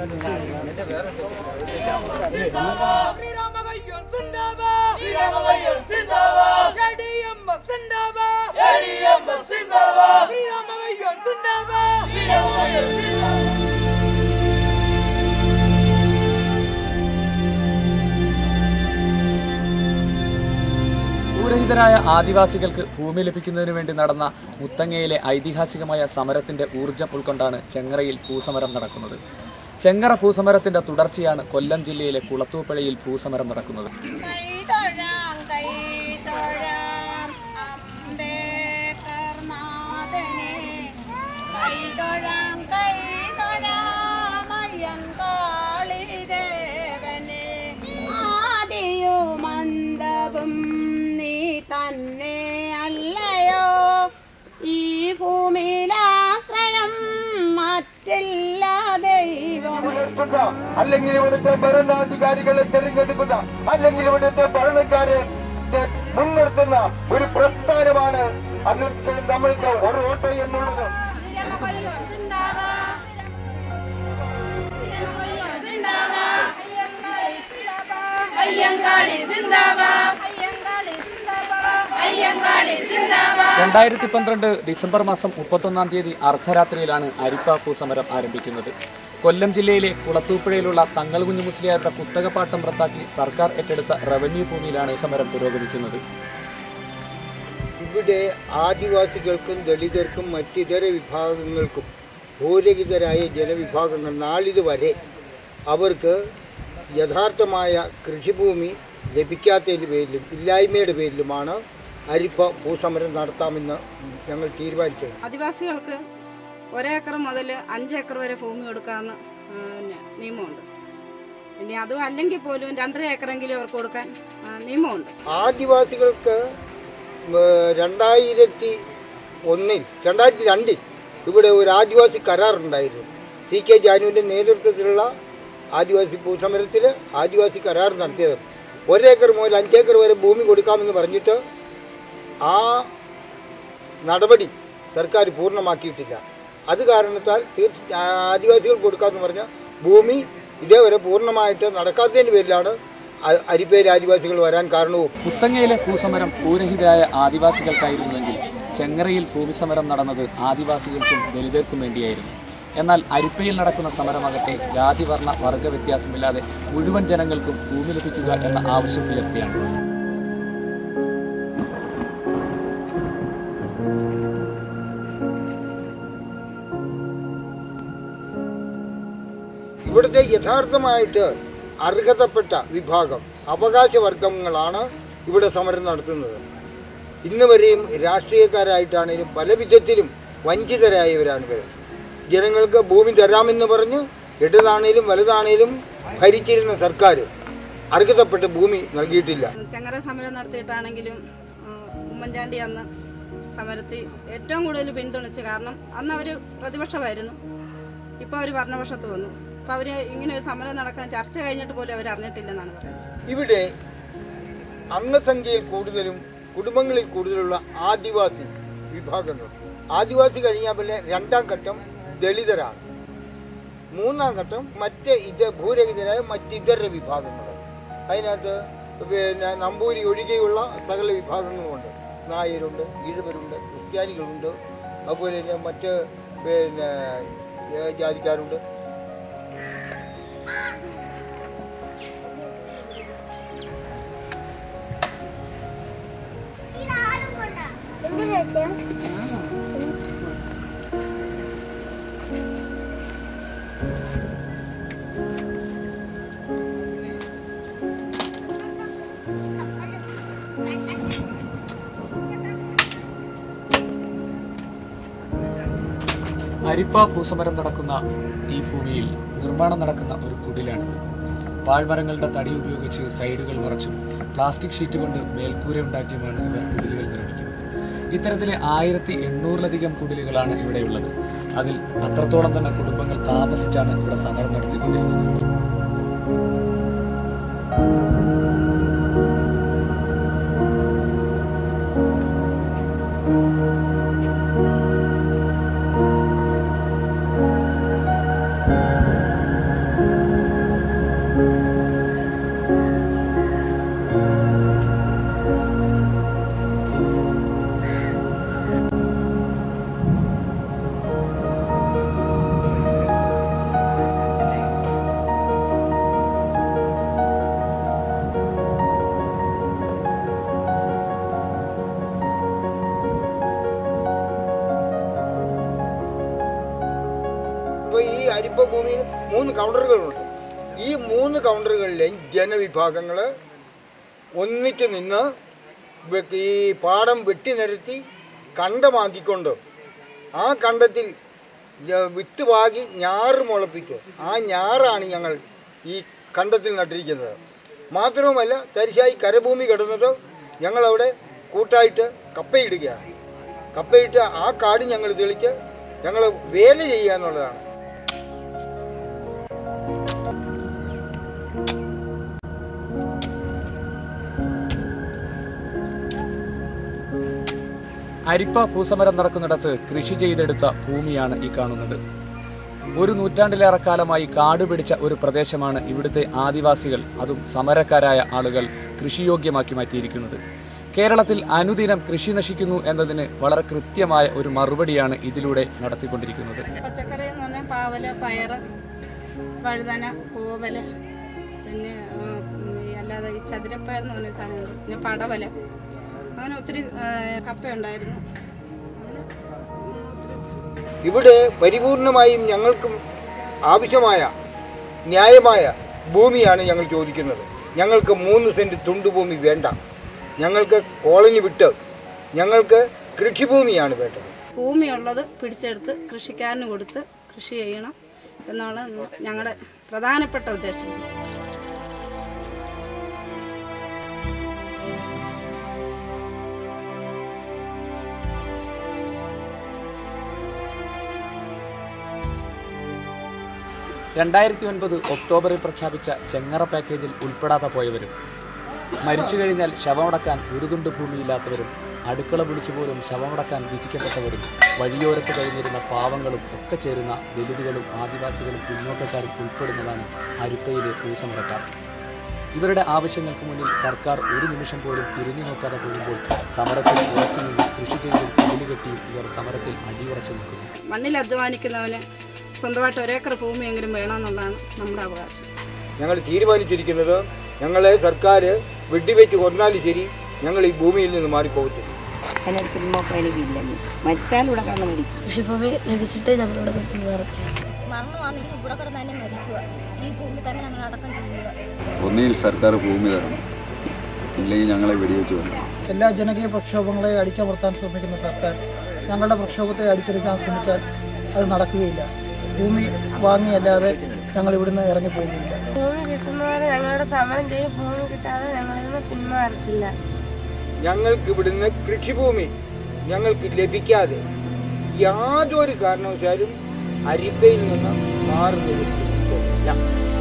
ശ്രീരാമകയ്യൻ സിന്ദാബാദ് ശ്രീരാമകയ്യൻ സിന്ദാബാദ് ADM സിന്ദാബാദ് ADM സിന്ദാബാദ് ശ്രീരാമകയ്യൻ സിന്ദാബാദ് ശ്രീരാമകയ്യൻ സിന്ദാബാദ് ഭൂരഹിതരായ ആദിവാസികൾക്ക് ഭൂമി ലഭിക്കുന്നതിനു വേണ്ടി നടന്ന മുത്തങ്ങയിലെ ഐതിഹാസികമായ സമരത്തിന്റെ ഊർജം ഉൾക്കൊണ്ടാണ് ചെങ്ങറയിൽ ഭൂസമരം നടക്കുന്നത് ചെങ്ങറ ഭൂസമരത്തിന്റെ തുടർച്ചയാണ് കൊല്ലം ജില്ലയിലെ കുളത്തൂപ്പുഴയിൽ ഭൂസമരം നടക്കുന്നത് കൈതൊഴാം കൈതൊഴാം അംബേദ്കർ നാഥനെ കൈതൊഴാം കൈതൊഴാം അയ്യങ്കാളി ദേവനെ ആദിയും അന്തവും നീ തന്നെ അല്ലയോ ഈ ഭൂമിയിലാശ്രയം മറ്റില്ല ദൈവം നിർത്തുന്ന അല്ലെങ്കിൽ ഇവിടുത്തെ ഭരണാധികാരികളെ തെരഞ്ഞെടുക്കുന്ന അല്ലെങ്കിൽ ഇവിടുത്തെ ഭരണക്കാരെ തെ- മുൻനിർത്തുന്ന ഒരു പ്രസ്ഥാനമാണ് അന്നത്തെ നമ്മൾക്ക് ഒരു വോട്ട് എന്നുള്ളത് അയ്യങ്കാളി സിന്ദാബാദ് അയ്യങ്കാളി സിന്ദാബാദ് അയ്യങ്കാളി സിന്ദാബാദ് രണ്ടായിരത്തി പന്ത്രണ്ട് ഡിസംബർ മാസം മുപ്പത്തൊന്നാം തീയതി അർദ്ധരാത്രിയിലാണ് അരിപ്പ ഭൂസമരം ആരംഭിക്കുന്നത് കൊല്ലം ജില്ലയിലെ കുളത്തൂപ്പുഴയിലുള്ള തങ്ങൾകുഞ്ഞു മുസ്ലിയാരുടെ കുത്തകപ്പാട്ടം റദ്ദാക്കി സർക്കാർ ഏറ്റെടുത്ത റവന്യൂ ഭൂമിയിലാണ് സമരം പുരോഗമിക്കുന്നത് ഇവിടെ ആദിവാസികൾക്കും ദളിതർക്കും മറ്റിതര വിഭാഗങ്ങൾക്കും ഭൂരഹിതരായ ജനവിഭാഗങ്ങൾ നാളിതുവരെ അവർക്ക് യഥാർത്ഥമായ കൃഷിഭൂമി ലഭിക്കാത്തതിൻ്റെ പേരിലും ഇല്ലായ്മയുടെ പേരിലുമാണ് അരിപ്പ ഭൂസമരം നടത്താമെന്ന് ഞങ്ങൾ തീരുമാനിച്ചത് ആദിവാസികൾക്ക് ഒരേക്കർ മുതൽ അഞ്ചേക്കർ വരെ ഭൂമി കൊടുക്കാമെന്ന് ആ, പിന്നെ നിയമമുണ്ട് ഇനി അതും അല്ലെങ്കിൽ പോലും രണ്ടര ഏക്കറെങ്കിലും അവർക്ക് കൊടുക്കാൻ ആ, നിയമമുണ്ട് ആദിവാസികൾക്ക് ഏഹ്, രണ്ടായിരത്തി ഒന്നിൽ രണ്ടായിരത്തി രണ്ടിൽ ഇവിടെ ഒരു ആദിവാസി കരാറുണ്ടായിരുന്നു സി കെ ജാനുവിൻ്റെ നേതൃത്വത്തിലുള്ള ആദിവാസി ഭൂസമരത്തിൽ ആദിവാസി കരാർ നടത്തിയത് ഒരേക്കർ മുതൽ അഞ്ചേക്കർ വരെ ഭൂമി കൊടുക്കാമെന്ന് പറഞ്ഞിട്ട് ആ നടപടി സർക്കാർ പൂർണ്ണമാക്കിയിട്ടില്ല അത് കാരണത്താൽ തീർച്ച ആദിവാസികൾ കൊടുക്കാമെന്ന് പറഞ്ഞ ഭൂമി ഇതേവരെ പൂർണ്ണമായിട്ട് നടക്കാത്തതിൻ്റെ പേരിലാണ് അ- അരിപ്പേര് ആദിവാസികൾ വരാൻ കാരണവും മുത്തങ്ങയിലെ ഭൂസമരം ഭൂരഹിതരായ ആദിവാസികൾക്കായിരുന്നുവെങ്കിൽ ചെങ്ങറയിൽ ഭൂമിസമരം നടന്നത് ആദിവാസികൾക്കും ദലിതർക്കും വേണ്ടിയായിരുന്നു എന്നാൽ അരിപ്പയിൽ നടക്കുന്ന സമരമാകട്ടെ ജാതി വർണ്ണ വർഗ വ്യത്യാസമില്ലാതെ മുഴുവൻ ജനങ്ങൾക്കും ഭൂമി ലഭിക്കുക എന്ന ആവശ്യം ഉയർത്തിയാണ് ഇവിടുത്തെ യഥാർത്ഥമായിട്ട് അർഹതപ്പെട്ട വിഭാഗം അവകാശവർഗങ്ങളാണ് ഇവിടെ സമരം നടത്തുന്നത് ഇന്ന് വരെയും രാഷ്ട്രീയക്കാരായിട്ടാണെങ്കിലും പല വിധത്തിലും വഞ്ചിതരായവരാണ് ഇവർ ജനങ്ങൾക്ക് ഭൂമി തരാമെന്ന് പറഞ്ഞ് ഇടതാണേലും വലുതാണേലും ഭരിച്ചിരുന്ന സർക്കാർ അർഹതപ്പെട്ട ഭൂമി നൽകിയിട്ടില്ല ചെങ്ങറ സമരം നടത്തിയിട്ടാണെങ്കിലും ആ, ഉമ്മൻചാണ്ടി അന്ന് സമരത്തിൽ ഏറ്റവും കൂടുതൽ പിന്തുണച്ച് കാരണം അന്ന് അവർ പ്രതിപക്ഷമായിരുന്നു ഇപ്പോൾ അവർ ഭരണപക്ഷത്ത് വന്നു അപ്പോൾ അവർ ഇങ്ങനെ ഒരു സമരം നടക്കാൻ ചർച്ച കഴിഞ്ഞിട്ട് പോലും അവർ അറിഞ്ഞിട്ടില്ലെന്നാണ് പറയുന്നത് ഇവിടെ അംഗസംഖ്യയിൽ കൂടുതലും കുടുംബങ്ങളിൽ കൂടുതലുള്ള ആദിവാസി വിഭാഗങ്ങൾ ആദിവാസി കഴിഞ്ഞാൽ പിന്നെ രണ്ടാം ഘട്ടം ദളിതരാണ് മൂന്നാം ഘട്ടം മറ്റ് ഇത് ഭൂരഹിതരായ മറ്റിതര വിഭാഗങ്ങൾ അതിനകത്ത് പിന്നെ നമ്പൂരി ഒഴികെയുള്ള സകല വിഭാഗങ്ങളുമുണ്ട് നായരുണ്ട് ഈഴവരുണ്ട് ക്രിസ്ത്യാനികളുണ്ട് അതുപോലെ തന്നെ മറ്റ് പിന്നെ ഏ, ജാതിക്കാരുണ്ട് അരിപ്പ ഭൂസമരം നടക്കുന്ന ഈ ഭൂമിയിൽ നിർമ്മാണം നടക്കുന്ന ഒരു കുടിലാണ് പാഴ്മരങ്ങളുടെ തടി ഉപയോഗിച്ച് സൈഡുകൾ മറച്ചും പ്ലാസ്റ്റിക് ഷീറ്റ് കൊണ്ട് മേൽക്കൂര ഉണ്ടാക്കിയുമാണ് ഇവർ കുടിലുകൾ നിർമ്മിക്കുന്നത് ഇത്തരത്തിലെ ആയിരത്തി എണ്ണൂറിലധികം കുടിലുകളാണ് ഇവിടെയുള്ളത് അതിൽ അത്രത്തോളം തന്നെ കുടുംബങ്ങൾ താമസിച്ചാണ് ഇവിടെ സമരം നടത്തിക്കൊണ്ടിരുന്നത് അരിപ്പ ഭൂമിയിൽ മൂന്ന് കൗണ്ടറുകളുണ്ട് ഈ മൂന്ന് കൗണ്ടറുകളിലെയും ജനവിഭാഗങ്ങൾ ഒന്നിച്ച് നിന്ന് വെ- ഈ പാടം വെട്ടി നിരത്തി കണ്ടമാക്കിക്കൊണ്ട് ആ കണ്ടത്തിൽ ജ- വിത്ത് പാകി ഞാറ് മുളപ്പിച്ച് ആ ഞാറാണ് ഞങ്ങൾ ഈ കണ്ടത്തിൽ നട്ടിരിക്കുന്നത് മാത്രവുമല്ല തരിശായി കരഭൂമി കിടന്നത് ഞങ്ങളവിടെ കൂട്ടായിട്ട് കപ്പയിടുകയാണ് കപ്പയിട്ട് ആ കാട് ഞങ്ങൾ തെളിച്ച് ഞങ്ങൾ വേല ചെയ്യുക എന്നുള്ളതാണ് അരിപ്പ ഭൂസമരം നടക്കുന്നിടത്ത് കൃഷി ചെയ്തെടുത്ത ഭൂമിയാണ് ഈ കാണുന്നത് ഒരു നൂറ്റാണ്ടിലേറെ കാലമായി കാട് പിടിച്ച ഒരു പ്രദേശമാണ് ഇവിടുത്തെ ആദിവാസികൾ അതും സമരക്കാരായ ആളുകൾ കൃഷിയോഗ്യമാക്കി മാറ്റിയിരിക്കുന്നത് കേരളത്തിൽ അനുദിനം കൃഷി നശിക്കുന്നു എന്നതിന് വളരെ കൃത്യമായ ഒരു മറുപടിയാണ് ഇതിലൂടെ നടത്തിക്കൊണ്ടിരിക്കുന്നത് പച്ചക്കറി എന്ന് പറഞ്ഞാൽ പാവല് പയറ് വഴുതന കോവല് പിന്നെ ആ, ഈ അല്ലാതെ ഈ ചതുരപ്പയർ എന്ന് പറഞ്ഞ സാധനമുണ്ട് പിന്നെ പടവല് അങ്ങനെ ഒത്തിരി ആ, കപ്പയുണ്ടായിരുന്നു അങ്ങനെ ഒത്തിരി ഇവിടെ പരിപൂർണമായും ഞങ്ങൾക്കും ആവശ്യമായ ന്യായമായ ഭൂമിയാണ് ഞങ്ങൾ ചോദിക്കുന്നത് ഞങ്ങൾക്ക് മൂന്ന് സെൻറ്റ് തുണ്ടുഭൂമി വേണ്ട ഞങ്ങൾക്ക് കോളനി വിട്ട് ഞങ്ങൾക്ക് കൃഷിഭൂമിയാണ് വേണ്ടത് ഭൂമിയുള്ളത് പിടിച്ചെടുത്ത് കൃഷിക്കാരന് കൊടുത്ത് കൃഷി ചെയ്യണം എന്നുള്ള ഞങ്ങളുടെ പ്രധാനപ്പെട്ട ഉദ്ദേശം രണ്ടായിരത്തി ഒൻപത് ഒക്ടോബറിൽ പ്രഖ്യാപിച്ച ചെങ്ങറ പാക്കേജിൽ ഉൾപ്പെടാതെ പോയവരും മരിച്ചു കഴിഞ്ഞാൽ ശവമടക്കാൻ ഒരു തുണ്ട് ഭൂമിയില്ലാത്തവരും അടുക്കള വിളിച്ചു പോലും ശവമടക്കാൻ വിധിക്കപ്പെട്ടവരും വഴിയോരത്ത് കഴിഞ്ഞിരുന്ന പാവങ്ങളും ഒക്കെ ചേരുന്ന ദലിതുകളും ആദിവാസികളും പിന്നോക്കക്കാരും ഉൾപ്പെടുന്നതാണ് അരിപ്പയിലെ ഭൂസമരക്കാർ ഇവരുടെ ആവശ്യങ്ങൾക്ക് മുന്നിൽ സർക്കാർ ഒരു നിമിഷം പോലും തിരിഞ്ഞു നോക്കാതെ പോകുമ്പോൾ സമരത്തിൽ ഉറച്ചു നിന്ന് കൃഷി ചെയ്തും തൊഴിൽ കെട്ടിയും ഇവർ സമരത്തിൽ അടിയുറച്ചു നിൽക്കുന്നു മണ്ണിൽ അധ്വാനിക്കുന്നവന് സ്വന്തമായിട്ട് ഒരേക്കർ ഭൂമിയെങ്കിലും വേണമെന്നുള്ളതാണ് നമ്മുടെ അവകാശം ഞങ്ങൾ തീരുമാനിച്ചിരിക്കുന്നത് ഞങ്ങളെ സർക്കാർ വെടിവെച്ച് കൊന്നാലും ശരി ഞങ്ങൾ ഈ ഭൂമിയിൽ നിന്ന് മാറിപ്പോകത്തില്ല അതിനൊരു പിന്നോക്കം എനിക്കില്ലെന്ന് മരിച്ചാൽ ഇവിടെ കിടന്ന് മരിക്കും കൃഷിഭൂമി ലഭിച്ചിട്ട് ഞങ്ങളിവിടെ മാറത്തില്ല മരണമാണെങ്കിൽ ഇവിടെ കിടന്ന് തന്നെ മരിക്കുക ഈ ഭൂമി തന്നെ ഞങ്ങൾ അടക്കം ചെയ്യുക ഒന്നിൽ സർക്കാർ ഭൂമി തരണം ഇല്ലെങ്കിൽ ഞങ്ങളെ വെടിവെച്ച് കൊല്ലണം എല്ലാ ജനകീയ പ്രക്ഷോഭങ്ങളെ അടിച്ചമർത്താൻ ശ്രമിക്കുന്ന സർക്കാർ ഞങ്ങളുടെ പ്രക്ഷോഭത്തെ അടിച്ചെടുക്കാൻ ശ്രമിച്ചാൽ അത് നടക്കുകയില്ല ഭൂമി വാങ്ങിയല്ലാതെ ഞങ്ങൾ ഇവിടുന്ന് ഇറങ്ങി പോവുകയില്ല ഭൂമി കിട്ടുന്നവരെ ഞങ്ങളുടെ സമരം ചെയ്യും ഭൂമി കിട്ടാതെ ഞങ്ങളിൽ നിന്ന് പിന്മാറത്തില്ല ഞങ്ങൾക്ക് ഇവിടുന്ന് കൃഷിഭൂമി ഞങ്ങൾക്ക് ലഭിക്കാതെ യാതൊരു കാരണവശാലും അരിപ്പയിൽ നിന്ന് മാറി നിൽക്കില്ല